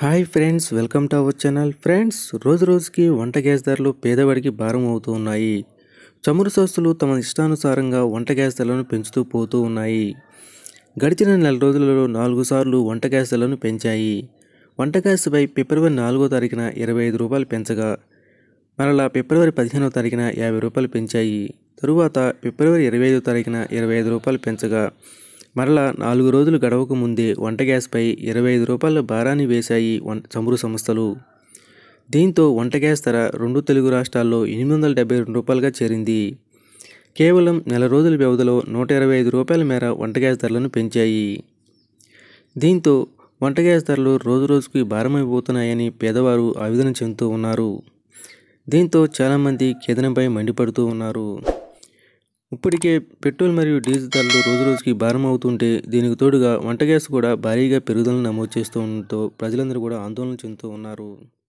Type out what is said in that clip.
hi friends welcome to our channel friends రోజు రోజుకి వంట గ్యాస్ ధరలు పేదవాడికి భారం అవుతూ ఉన్నాయి చమురు సంస్థలు తమ ఇష్టానుసారంగా వంట గ్యాస్ ధరలను పెంచుతూ పోతూ ఉన్నాయి గడిచిన నెల రోజులలో నాలుగు సార్లు వంట గ్యాస్ ధరలను పెంచాయి వంట గ్యాస్పై ఫిబ్రవరి నాలుగో తారీఖున ఇరవై ఐదు రూపాయలు పెంచగా మరలా ఫిబ్రవరి పదిహేనవ తారీఖున యాభై రూపాయలు పెంచాయి తరువాత ఫిబ్రవరి ఇరవై ఐదో తారీఖున ఇరవై ఐదు రూపాయలు పెంచగా మరలా నాలుగు రోజులు గడవక ముందే వంట గ్యాస్పై ఇరవై ఐదు రూపాయల భారాన్ని వేశాయి వం చమురు సంస్థలు దీంతో వంట గ్యాస్ ధర రెండు తెలుగు రాష్ట్రాల్లో ఎనిమిది వందల డెబ్బై రెండు రూపాయలుగా చేరింది కేవలం నెల రోజుల వ్యవధిలో నూట ఇరవై ఐదు రూపాయల మేర వంట గ్యాస్ ధరలను పెంచాయి దీంతో వంట గ్యాస్ ధరలు రోజు రోజుకి భారమైపోతున్నాయని పేదవారు ఆవేదన చెందుతూ ఉన్నారు దీంతో చాలామంది కేంద్రంపై మండిపడుతూ ఉన్నారు ఇప్పటికే పెట్రోల్ మరియు డీజిల్ ధరలు రోజు రోజుకి భారం అవుతుంటే దీనికి తోడుగా వంట గ్యాస్ కూడా భారీగా పెరుగుదలను నమోదు చేస్తూ ఉండటంతో ప్రజలందరూ కూడా ఆందోళన చెందుతూ ఉన్నారు